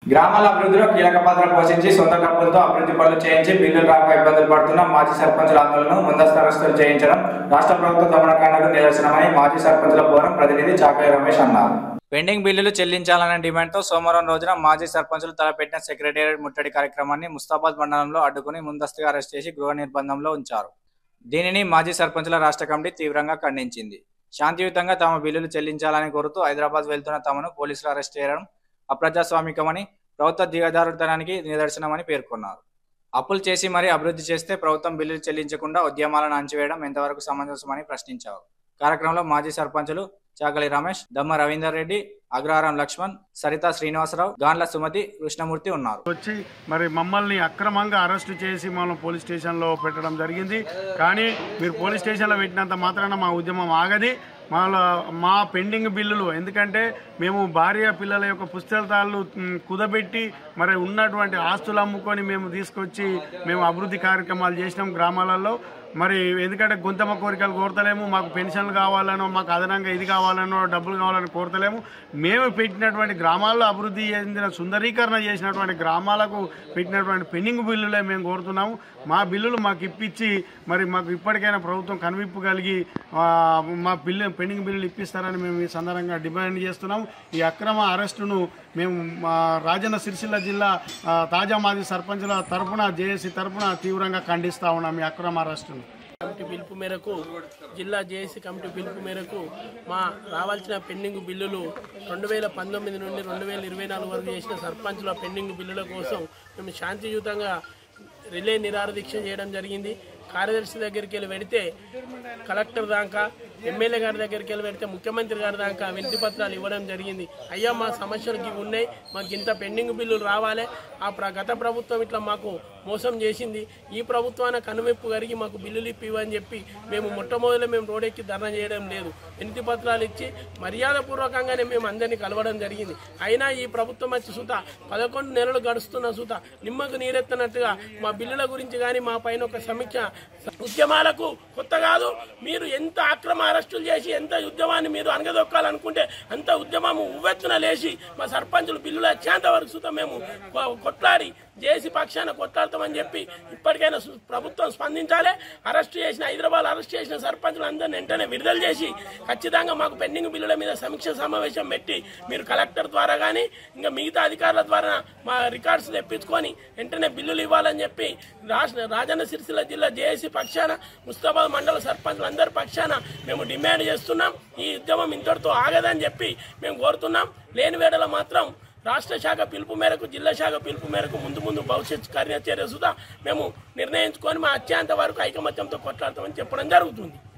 గ్రామాల అభివృద్ధిలో కీలక పాత్ర పోషించి సొంత డబ్బులతో అభివృద్ధి పనులు చేయించి బిల్లులు రాక ఇబ్బందులు పడుతున్న మాజీ సర్పంచుల ఆందోళనను ముందస్తు అరెస్టులు చేయించడం రాష్ట్ర ప్రభుత్వ దమనకాండకు నిదర్శనమని మాజీ సర్పంచుల ఫోరం ప్రతినిధి చాకయ్య రమేష్ అన్నారు పెండింగ్ బిల్లులు చెల్లించాలనే డిమాండ్తో సోమవారం రోజున మాజీ సర్పంచులు తలపెట్టిన సెక్రటేరియట్ ముట్టడి కార్యక్రమాన్ని ముస్తాబాద్ మండలంలో అడ్డుకుని ముందస్తుగా అరెస్ట్ చేసి గృహ నిర్బంధంలో ఉంచారు దీనిని మాజీ సర్పంచుల రాష్ట్ర కమిటీ తీవ్రంగా ఖండించింది శాంతియుతంగా తమ బిల్లులు చెల్లించాలని కోరుతూ హైదరాబాద్ వెళ్తున్న తమను పోలీసులు అరెస్ట్ చేయడం అప్రజాస్వామికమని ప్రభుత్వ దిగజారుతనానికి నిదర్శనమని పేర్కొన్నారు అప్పులు చేసి మరీ అభివృద్ధి చేస్తే ప్రభుత్వం బిల్లులు చెల్లించకుండా ఉద్యమాలను అంచివేయడం ఎంతవరకు సమంజసమని ప్రశ్నించారు కార్యక్రమంలో మాజీ సర్పంచులు చాకలి రమేష్ దమ్మ రవీందర్ రెడ్డి అగ్రహారం లక్ష్మణ్ సరిత శ్రీనివాసరావు గాండ్ల సుమతి కృష్ణమూర్తి ఉన్నారు వచ్చి మరి మమ్మల్ని అక్రమంగా అరెస్టు చేసి మనం పోలీస్ స్టేషన్లో పెట్టడం జరిగింది కానీ మీరు పోలీస్ స్టేషన్లో పెట్టినంత మాత్రాన మా ఉద్యమం ఆగది మా మా పెండింగ్ బిల్లులు ఎందుకంటే మేము భార్య పిల్లల యొక్క పుస్తకాలు మ్, కుదబెట్టి మరి ఉన్నటువంటి ఆస్తులు అమ్ముకొని మేము తీసుకొచ్చి మేము అభివృద్ధి కార్యక్రమాలు చేసినాం గ్రామాలలో మరి ఎందుకంటే గుంతమ్మ కోరికలు కోరతలేము మాకు పెన్షన్లు కావాలనో మాకు అదనంగా ఇది కావాలనో డబ్బులు కావాలని కోరతలేము మేము పెట్టినటువంటి గ్రామాల్లో అభివృద్ధి చెందిన సుందరీకరణ చేసినటువంటి గ్రామాలకు పెట్టినటువంటి పెండింగ్ బిల్లులే మేము కోరుతున్నాము మా బిల్లులు మాకు ఇప్పించి మరి మాకు ఇప్పటికైనా ప్రభుత్వం కనువిప్పు కలిగి ఆ, మా బిల్లు పెండింగ్ బిల్లులు ఇప్పిస్తారని మేము ఈ సందర్భంగా డిమాండ్ చేస్తున్నాము ఈ అక్రమ అరెస్టును మేము మా రాజన్న సిరిసిల్ల జిల్లా ఆ, తాజా మాజీ సర్పంచుల తరపున జేఏసీ తరపున తీవ్రంగా ఖండిస్తా ఉన్నాం ఈ అక్రమ అరెస్టును కమిటీ పిలుపు మేరకు జిల్లా జేఏసీ కమిటీ పిలుపు మేరకు మా రావాల్సిన పెండింగ్ బిల్లులు రెండు వేల పంతొమ్మిది నుండి రెండు వేల ఇరవై నాలుగు వరకు చేసిన సర్పంచుల పెండింగ్ బిల్లుల కోసం మేము శాంతియుతంగా రిలే నిరాహార దీక్ష చేయడం జరిగింది కార్యదర్శి దగ్గరికి వెళ్ళి పెడితే కలెక్టర్ దాకా ఎమ్మెల్యే గారి దగ్గరికి వెళ్ళి పెడితే ముఖ్యమంత్రి గారి దాకా వినతి పత్రాలు ఇవ్వడం జరిగింది అయ్యా మా సమస్యలు ఇవి ఉన్నాయి మాకు ఇంత పెండింగ్ బిల్లులు రావాలి ఆ ప్ర గత ప్రభుత్వం ఇట్లా మాకు మోసం చేసింది ఈ ప్రభుత్వాన కనువిప్పు కరిగి మాకు బిల్లులు ఇప్పివని చెప్పి మేము మొట్టమొదటి మేము రోడెక్కి ధర్నా చేయడం లేదు వినతి పత్రాలు ఇచ్చి మర్యాదపూర్వకంగానే మేము అందరినీ కలవడం జరిగింది అయినా ఈ ప్రభుత్వం వచ్చి సుత పదకొండు నెలలు గడుస్తున్న సుత నిమ్మకు నీరెత్తనట్టుగా మా బిల్లుల గురించి కానీ మా పైన ఒక సమీక్ష ఉద్యమాలకు కొత్త కాదు మీరు ఎంత అక్రమ అరెస్టులు చేసి ఎంత ఉద్యమాన్ని మీరు అనగదొక్కాలనుకుంటే అంత ఉద్యమము ఉవ్వెత్తున లేచి మా సర్పంచులు బిల్లులు వచ్చేంత వరకు సుత మేము కొ- కొట్లాడి జేసీ పక్షాన కొట్లాడతామని చెప్పి ఇప్పటికైనా సు- ప్రభుత్వం స్పందించాలి అరెస్ట్ చేసిన హైదరాబాద్ అరెస్ట్ చేసిన సర్పంచులు అందరిని వెంటనే విడుదల చేసి ఖచ్చితంగా మాకు పెండింగ్ బిల్లుల మీద సమీక్ష సమావేశం పెట్టి మీరు కలెక్టర్ ద్వారా కానీ ఇంకా మిగతా అధికారుల ద్వారా మా రికార్డ్స్ తెప్పించుకొని వెంటనే బిల్లులు ఇవ్వాలని చెప్పి రాష్ట్ర రాజన్న సిరిసిల్ల జిల్లా జేఏసీ పక్షాన ముస్తాబాద్ మండల సర్పంచులు అందరి పక్షాన మేము డిమాండ్ చేస్తున్నాం ఈ ఉద్యమం ఇంతటితో ఆగదని చెప్పి మేము కోరుతున్నాం లేని వేళలో మాత్రం రాష్ట్ర శాఖ పిలుపు మేరకు జిల్లా శాఖ పిలుపు మేరకు ముందు ముందు భవిష్యత్ కార్యాచర్య సుధా మేము నిర్ణయించుకొని మా అత్యంత వరకు ఐకమత్యంతో కొట్లాడతామని చెప్పడం జరుగుతుంది